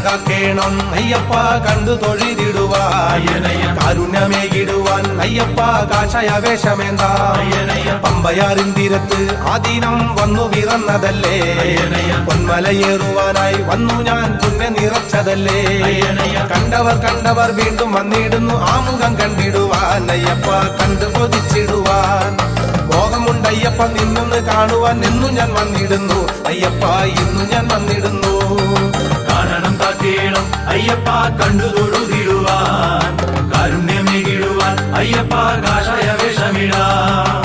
കാക്കേണം അയ്യപ്പ കണ്ടു തൊഴിലിടുവാൻ കാരുണ്യമേകിടുവാൻ അയ്യപ്പ കാഷായ വേഷമേന്താ പമ്പയാറിൻ തീരത്ത് ആദീനം വന്നു പിറന്നതല്ലേ പൊന്മലയേറുവാനായി വന്നു ഞാൻ പുണ്യ നിറച്ചതല്ലേ കണ്ടവർ കണ്ടവർ വീണ്ടും വന്നിടുന്നു ആ മുഖം കണ്ടിടുവാൻ അയ്യപ്പ കണ്ടു കൊതിച്ചിടുവാൻ മോഹമുണ്ടയ്യപ്പ നിന്നൊന്ന് കാണുവാൻ എന്നു ഞാൻ വന്നിടുന്നു അയ്യപ്പ ഇന്നു ഞാൻ വന്നിടുന്നു കാണണം കാക്കേണം അയ്യപ്പ കണ്ടു തൊഴുതിടുവാൻ കാരുണ്യമേകിടുവാൻ അയ്യപ്പ കാഷായ വേഷമിടാം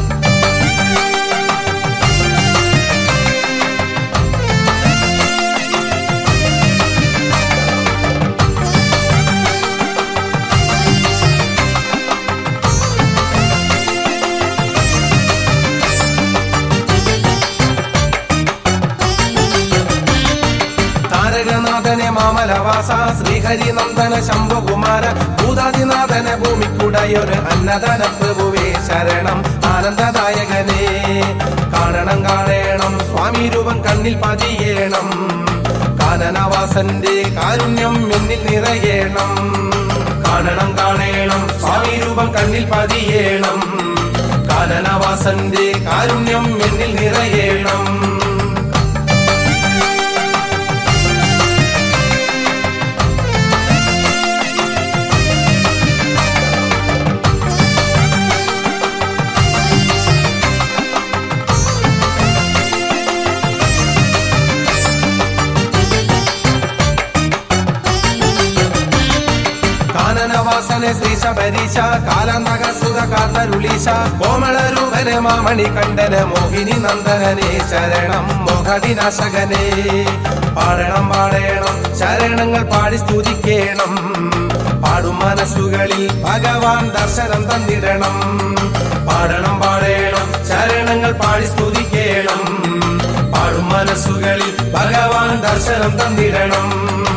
താരകനാഥനെ മാമലവാസ ശ്രീഹരിനന്ദന ശംഭുകുമാര ഭൂതാദിനാഥനെ ഭൂമിക്കുടയൊരു അന്നദാന പ്രഭുവേ ശരണം ആനന്ദദായകനെ കാണണം കാണേണം സ്വാമി രൂപം കണ്ണിൽ പതിയേണം കാനനവാസന്റെ കാരുണ്യം എന്നിൽ നിറയേണം കാണണം കാണേണം സ്വാമി രൂപം കണ്ണിൽ പതിയേണം കാനനവാസന്റെ കാരുണ്യം എന്നിൽ നിറയേണം കാനനവാസനെ ശ്രീശ പരീശ കാലനഗസുത കാത്തരുളീശ കോമളരൂപനെ മാമണി കണ്ഠന് മോഹിനി നന്ദനനെ ശരണം മോഹവിനാശകനെ പാടണം പാടേണം ശരണങ്ങൾ പാടി സ്തുതിക്കേണം പാടും മനസ്സുകളിൽ ഭഗവാൻ ദർശനം തന്നിടണം പാടണം പാടേണം ശരണങ്ങൾ പാടി സ്തുതിക്കേണം പാടും മനസ്സുകളിൽ ഭഗവാൻ ദർശനം തന്നിടണം